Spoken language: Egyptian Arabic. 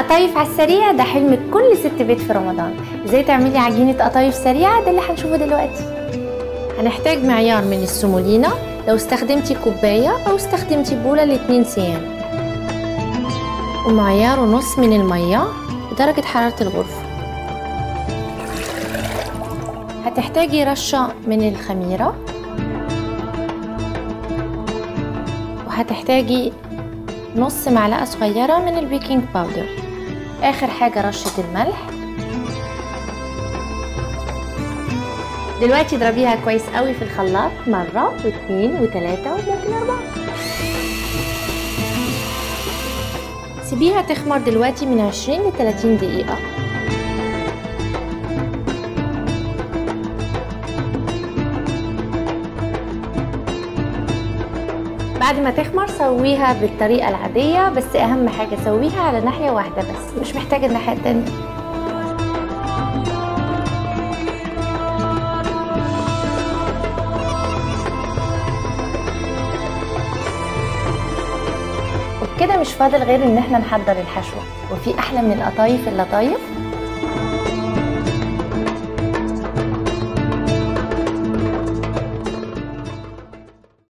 قطايف على السريع ده حلم كل ست بيت في رمضان ازاي تعملي عجينة قطايف سريعة ده اللي هنشوفه دلوقتي هنحتاج معيار من السمولينا لو استخدمتي كوباية او استخدمتي بولة لاتنين صيام ومعيار ونص من المية بدرجة حرارة الغرفة هتحتاجي رشة من الخميرة وهتحتاجي نص معلقة صغيرة من البيكنج باودر آخر حاجة رشة الملح دلوقتي اضربيها كويس قوي في الخلاط مرة واثنين وثلاثة وممكن أربعة سيبيها تخمر دلوقتي من 20 ل 30 دقيقة بعد ما تخمر سويها بالطريقة العادية بس أهم حاجة سويها على ناحية واحدة بس مش محتاجة الناحية التانية وبكده مش فاضل غير ان احنا نحضر الحشوة وفي احلى من القطايف اللطايف